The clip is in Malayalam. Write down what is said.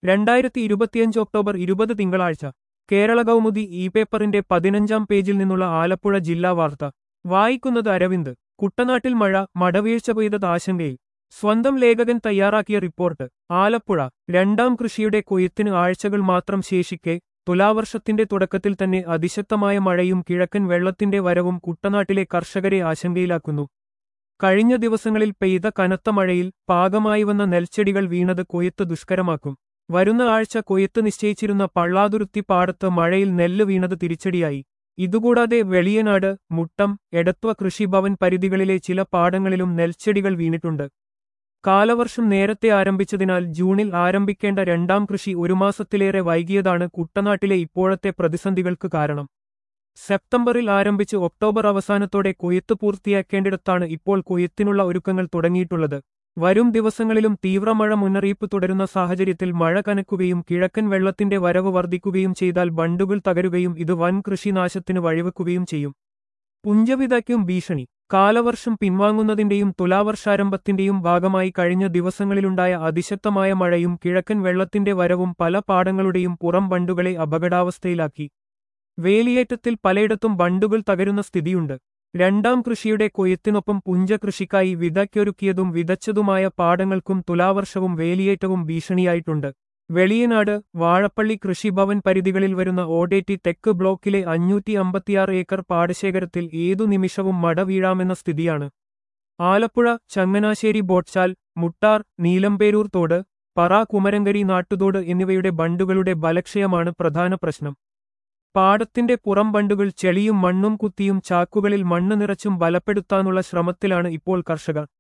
രണ്ടായിരത്തി ഇരുപത്തിയഞ്ച് ഒക്ടോബർ ഇരുപത് തിങ്കളാഴ്ച കേരള കൗമുദി ഇ പേപ്പറിന്റെ പതിനഞ്ചാം പേജിൽ നിന്നുള്ള ആലപ്പുഴ ജില്ലാ വാർത്ത വായിക്കുന്നത് അരവിന്ദ് കുട്ടനാട്ടിൽ മഴ മടവീഴ്ച പെയ്തത് ആശങ്കയിൽ സ്വന്തം ലേഖകൻ തയ്യാറാക്കിയ റിപ്പോർട്ട് ആലപ്പുഴ രണ്ടാം കൃഷിയുടെ കൊയ്ത്തിന് ആഴ്ചകൾ മാത്രം ശേഷിക്കെ തുലാവർഷത്തിന്റെ തുടക്കത്തിൽ തന്നെ അതിശക്തമായ മഴയും കിഴക്കൻ വെള്ളത്തിന്റെ വരവും കുട്ടനാട്ടിലെ കർഷകരെ ആശങ്കയിലാക്കുന്നു കഴിഞ്ഞ ദിവസങ്ങളിൽ പെയ്ത കനത്ത മഴയിൽ പാകമായി വന്ന നെൽച്ചെടികൾ വീണത് കൊയ്ത്ത് ദുഷ്കരമാക്കും വരുന്ന ആഴ്ച കൊയ്ത്ത് നിശ്ചയിച്ചിരുന്ന പള്ളാതുരുത്തി പാടത്ത് മഴയിൽ നെല്ല് വീണത് തിരിച്ചടിയായി ഇതുകൂടാതെ വെളിയനാട് മുട്ടം എടത്വ കൃഷിഭവൻ പരിധികളിലെ ചില പാടങ്ങളിലും നെൽച്ചെടികൾ വീണിട്ടുണ്ട് കാലവർഷം നേരത്തെ ആരംഭിച്ചതിനാൽ ജൂണിൽ ആരംഭിക്കേണ്ട രണ്ടാം കൃഷി ഒരു മാസത്തിലേറെ വൈകിയതാണ് കുട്ടനാട്ടിലെ ഇപ്പോഴത്തെ പ്രതിസന്ധികൾക്ക് കാരണം സെപ്റ്റംബറിൽ ആരംഭിച്ച് ഒക്ടോബർ അവസാനത്തോടെ കൊയ്ത്ത് പൂർത്തിയാക്കേണ്ടിടത്താണ് ഇപ്പോൾ കൊയ്ത്തിനുള്ള ഒരുക്കങ്ങൾ തുടങ്ങിയിട്ടുള്ളത് വരും ദിവസങ്ങളിലും തീവ്രമഴ മുന്നറിയിപ്പ് തുടരുന്ന സാഹചര്യത്തിൽ മഴ കനക്കുകയും കിഴക്കൻ വെള്ളത്തിന്റെ വരവ് വർദ്ധിക്കുകയും ചെയ്താൽ ബണ്ടുകൾ തകരുകയും ഇത് വൻ കൃഷിനാശത്തിന് വഴിവെക്കുകയും ചെയ്യും പുഞ്ചവിതയ്ക്കും ഭീഷണി കാലവർഷം പിൻവാങ്ങുന്നതിന്റെയും തുലാവർഷാരംഭത്തിന്റെയും ഭാഗമായി കഴിഞ്ഞ ദിവസങ്ങളിലുണ്ടായ അതിശക്തമായ മഴയും കിഴക്കൻ വെള്ളത്തിന്റെ വരവും പല പാടങ്ങളുടെയും പുറം ബണ്ടുകളെ അപകടാവസ്ഥയിലാക്കി വേലിയേറ്റത്തിൽ പലയിടത്തും ബണ്ടുകൾ തകരുന്ന സ്ഥിതിയുണ്ട് രണ്ടാം കൃഷിയുടെ കൊയ്ത്തിനൊപ്പം പുഞ്ചകൃഷിക്കായി വിതയ്ക്കൊരുക്കിയതും വിതച്ചതുമായ പാടങ്ങൾക്കും തുലാവർഷവും വേലിയേറ്റവും ഭീഷണിയായിട്ടുണ്ട് വെളിയനാട് വാഴപ്പള്ളി കൃഷിഭവൻ പരിധികളിൽ വരുന്ന ഓടേറ്റി തെക്ക് ബ്ലോക്കിലെ അഞ്ഞൂറ്റി അമ്പത്തിയാറ് ഏക്കർ പാടശേഖരത്തിൽ ഏതു നിമിഷവും മട വീഴാമെന്ന സ്ഥിതിയാണ് ആലപ്പുഴ ചങ്ങനാശ്ശേരി ബോട്ട്ചാൽ മുട്ടാർ നീലമ്പേരൂർ തോട് പറ കുമരങ്കരി നാട്ടുതോട് എന്നിവയുടെ ബണ്ടുകളുടെ ബലക്ഷയമാണ് പ്രധാന പ്രശ്നം പാടത്തിന്റെ പുറം ബണ്ടുകൾ ചെളിയും മണ്ണും കുത്തിയും ചാക്കുകളിൽ മണ്ണ് നിറച്ചും ബലപ്പെടുത്താനുള്ള ശ്രമത്തിലാണ് ഇപ്പോൾ കർഷകർ